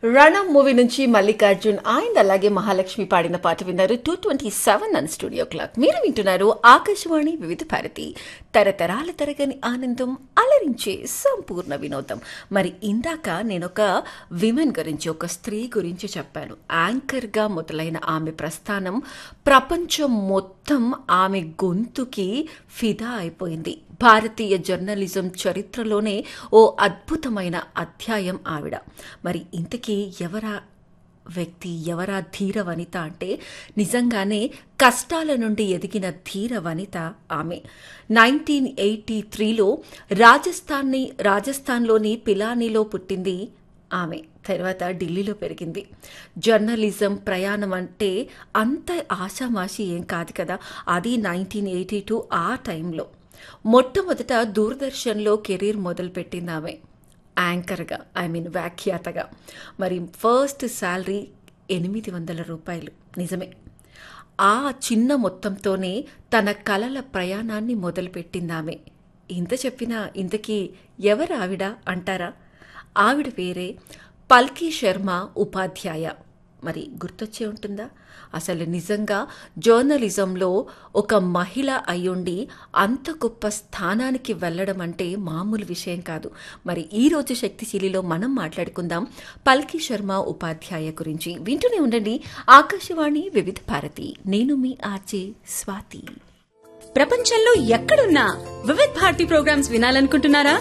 రణం movie నుంచి Mallikarjun and అలాగే మహాలక్ష్మి పాడిన పాట విన్నారు టూ ట్వంటీ సెవెన్ అని స్టూడియో క్లాక్ మీరు వింటున్నారు ఆకాశవాణి వివిధ భారతి తరతరాల తరగని ఆనందం అలరించే సంపూర్ణ వినోదం మరి ఇందాక నేను ఒక విమెన్ గురించి ఒక స్త్రీ గురించి చెప్పాను యాంకర్గా మొదలైన ఆమె ప్రస్థానం ప్రపంచం మొత్తం ఆమె గొంతుకి ఫిదా అయిపోయింది భారతీయ జర్నలిజం చరిత్రలోనే ఓ అద్భుతమైన అధ్యాయం ఆవిడ మరి ఇంతకీ ఎవరా వ్యక్తి ఎవరా ధీర వనిత అంటే నిజంగానే కష్టాల నుండి ఎదిగిన ధీర వనిత ఆమె నైన్టీన్ ఎయిటీ త్రీలో రాజస్థాన్ని రాజస్థాన్లోని పిలానీలో పుట్టింది ఆమె తర్వాత ఢిల్లీలో పెరిగింది జర్నలిజం ప్రయాణం అంటే అంత ఆషామాషి ఏం కాదు కదా అది నైన్టీన్ ఎయిటీ టూ ఆ టైంలో మొట్టమొదట దూరదర్శన్లో కెరీర్ మొదలుపెట్టింది ఆమె యాంకర్గా ఐ మీన్ వ్యాఖ్యాతగా మరి ఫస్ట్ శాలరీ ఎనిమిది వందల రూపాయలు నిజమే ఆ చిన్న మొత్తంతోనే తన కలల ప్రయాణాన్ని మొదలుపెట్టింది ఆమె ఇంత చెప్పినా ఇంతకీ ఎవరు ఆవిడ అంటారా ఆవిడ వేరే పల్కీ శర్మ ఉపాధ్యాయ మరి గుర్తొచ్చే ఉంటుందా అసలు నిజంగా జర్నలిజంలో ఒక మహిళ అయ్యుండి అంత గొప్ప స్థానానికి వెళ్ళడం అంటే మామూలు విషయం కాదు మరి ఈ రోజు శక్తిశీలిలో మనం మాట్లాడుకుందాం పల్కీ శర్మ ఉపాధ్యాయ గురించి వింటూనే ఉండండి ఆకాశవాణి వివిధ భారతి నేను మీ ఆర్జే స్వాతి ప్రపంచంలో ఎక్కడున్నా వివిధ్ భారతి ప్రోగ్రామ్స్ వినాలనుకుంటున్నారా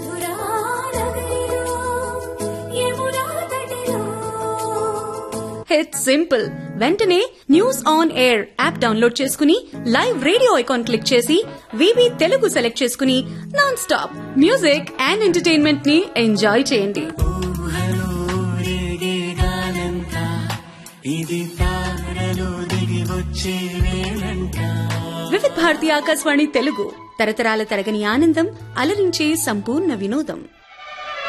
ఇట్స్ సింపుల్ వెంటనే news on air app download చేసుకుని లైవ్ రేడియో ఐకాన్ క్లిక్ చేసి వివి తెలుగు సెలెక్ట్ చేసుకుని non stop music and entertainment ని ఎంజాయ్ చేయండి ఇది తారలు దిగి వచ్చే వేళంట వివిధ్ భారతి ఆకాశవాణి తెలుగు తరతరాల తరగని ఆనందం అలరించే సంపూర్ణ వినోదం